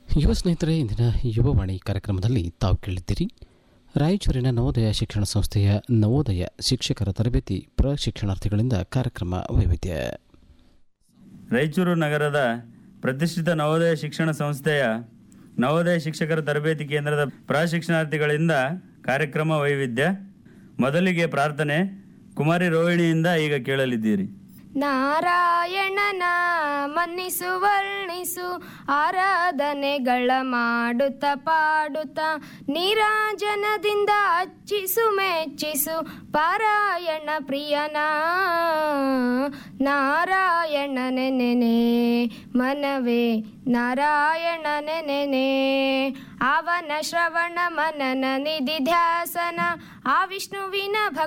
ಯುವ ಸ್ನೇಹಿತರೆ ಇಂದಿನ ಯುವವಾಣಿ ಕಾರ್ಯಕ್ರಮದಲ್ಲಿ ತಾವು ಕೇಳಿದ್ದೀರಿ ರಾಯಚೂರಿನ ನವೋದಯ ಶಿಕ್ಷಣ ಸಂಸ್ಥೆಯ ನವೋದಯ ಶಿಕ್ಷಕರ ತರಬೇತಿ ಪ್ರಶಿಕ್ಷಣಾರ್ಥಿಗಳಿಂದ ಕಾರ್ಯಕ್ರಮ ವೈವಿಧ್ಯ ರಾಯಚೂರು ನಗರದ ಪ್ರತಿಷ್ಠಿತ ನವೋದಯ ಶಿಕ್ಷಣ ಸಂಸ್ಥೆಯ ನವೋದಯ ಶಿಕ್ಷಕರ ತರಬೇತಿ ಕೇಂದ್ರದ ಪ್ರಶಿಕ್ಷಣಾರ್ಥಿಗಳಿಂದ ಕಾರ್ಯಕ್ರಮ ವೈವಿಧ್ಯ ಮೊದಲಿಗೆ ಪ್ರಾರ್ಥನೆ ಕುಮಾರಿ ರೋಹಿಣಿಯಿಂದ ಈಗ ಕೇಳಲಿದ್ದೀರಿ ನಾರಾಯಣನ ಮನ್ನಿಸು ವರ್ಣಿಸು ಆರಾಧನೆಗಳ ಮಾಡುತ್ತ ಪಾಡುತ್ತ ನೀರಾಜನದಿಂದ ಅಚ್ಚಿಸು ಮೆಚ್ಚಿಸು ಪಾರಾಯಣ ಪ್ರಿಯನ ನಾರಾಯಣನೆ ನೆನೆ ಮನವೇ ನಾರಾಯಣನೆ ನೆನೆ ಅವನ ಶ್ರವಣ ಮನನ ನಿಧಿ ಧ್ಯಾಸನ ಆ ವಿಷ್ಣುವಿನ ಭಕ್ತಿ